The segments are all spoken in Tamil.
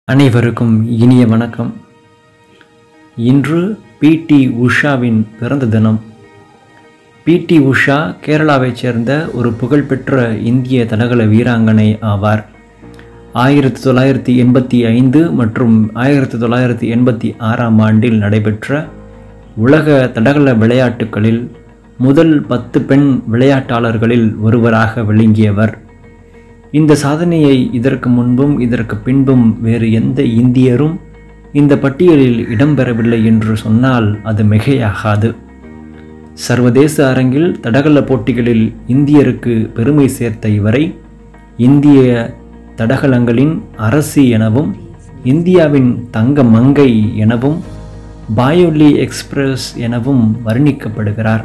அனைவருக்கும் இனிய வணக்கம் இன்று பிடி உஷாவின் பிறந்த தினம் பிடி உஷா கேரளாவைச் சேர்ந்த ஒரு புகழ்பெற்ற இந்திய தடகள வீராங்கனை ஆவார் ஆயிரத்தி தொள்ளாயிரத்தி எண்பத்தி ஐந்து மற்றும் ஆயிரத்தி தொள்ளாயிரத்தி எண்பத்தி ஆறாம் ஆண்டில் நடைபெற்ற உலக தடகள விளையாட்டுகளில் முதல் பத்து பெண் விளையாட்டாளர்களில் ஒருவராக விளங்கியவர் இந்த சாதனையை இதற்கு முன்பும் இதற்கு பின்பும் வேறு எந்த இந்தியரும் இந்த பட்டியலில் இடம்பெறவில்லை என்று சொன்னால் அது மிகையாகாது சர்வதேச அரங்கில் தடகள போட்டிகளில் இந்தியருக்கு பெருமை சேர்த்த இவரை இந்திய தடகளங்களின் அரசி எனவும் இந்தியாவின் தங்க மங்கை எனவும் பாயோலி எக்ஸ்பிரஸ் எனவும் வர்ணிக்கப்படுகிறார்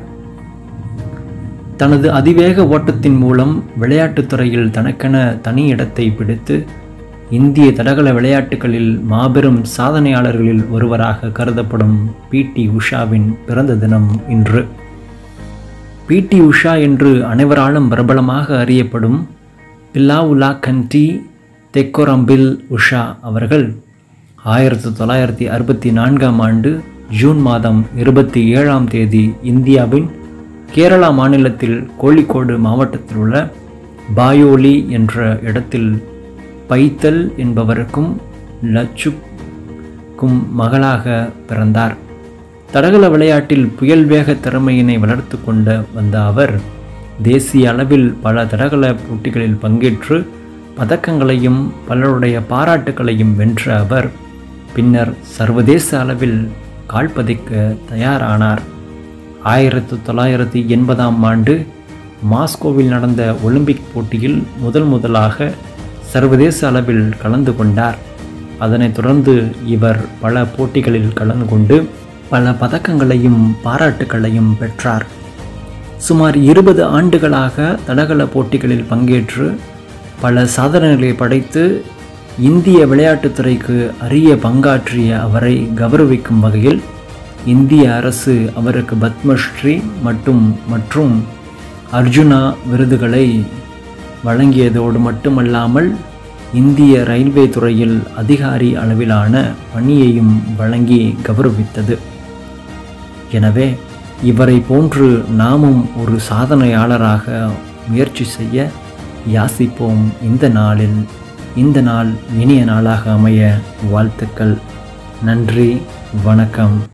தனது அதிவேக ஓட்டத்தின் மூலம் விளையாட்டுத் துறையில் தனக்கென தனி இடத்தை பிடித்து இந்திய தடகள விளையாட்டுகளில் மாபெரும் சாதனையாளர்களில் ஒருவராக கருதப்படும் பிடி உஷாவின் பிறந்த தினம் இன்று பிடி உஷா என்று அனைவராலும் பிரபலமாக அறியப்படும் பில்லாவுலா கண்டி தெக்கோரம்பில் உஷா அவர்கள் ஆயிரத்தி தொள்ளாயிரத்தி அறுபத்தி நான்காம் ஆண்டு ஜூன் மாதம் இருபத்தி ஏழாம் தேதி இந்தியாவின் கேரளா மாநிலத்தில் கோழிக்கோடு மாவட்டத்தில் உள்ள பாயோலி என்ற இடத்தில் பைத்தல் என்பவருக்கும் லச்சுக்கும் மகளாக பிறந்தார் தடகள விளையாட்டில் புயல் வேக திறமையினை வளர்த்து கொண்ட வந்த அவர் தேசிய அளவில் பல தடகள போட்டிகளில் பங்கேற்று பதக்கங்களையும் பலருடைய பாராட்டுகளையும் வென்ற அவர் பின்னர் சர்வதேச அளவில் கால்பதிக்க தயாரானார் ஆயிரத்தி தொள்ளாயிரத்தி எண்பதாம் ஆண்டு மாஸ்கோவில் நடந்த ஒலிம்பிக் போட்டியில் முதல் முதலாக சர்வதேச அளவில் கலந்து கொண்டார் அதனைத் தொடர்ந்து இவர் பல போட்டிகளில் கலந்து கொண்டு பல பதக்கங்களையும் பாராட்டுகளையும் பெற்றார் சுமார் இருபது ஆண்டுகளாக தடகள போட்டிகளில் பங்கேற்று பல சாதனைகளை படைத்து இந்திய விளையாட்டுத்துறைக்கு அரிய பங்காற்றிய அவரை கௌரவிக்கும் வகையில் இந்திய அரசு அவருக்கு பத்மஸ்ரீ மற்றும் மற்றும் அர்ஜுனா விருதுகளை வழங்கியதோடு மட்டுமல்லாமல் இந்திய ரயில்வே துறையில் அதிகாரி அளவிலான பணியையும் வழங்கி கௌரவித்தது எனவே இவரை போன்று நாமும் ஒரு சாதனையாளராக முயற்சி செய்ய யாசிப்போம் இந்த நாளில் இந்த நாள் இனிய நாளாக அமைய வாழ்த்துக்கள் நன்றி வணக்கம்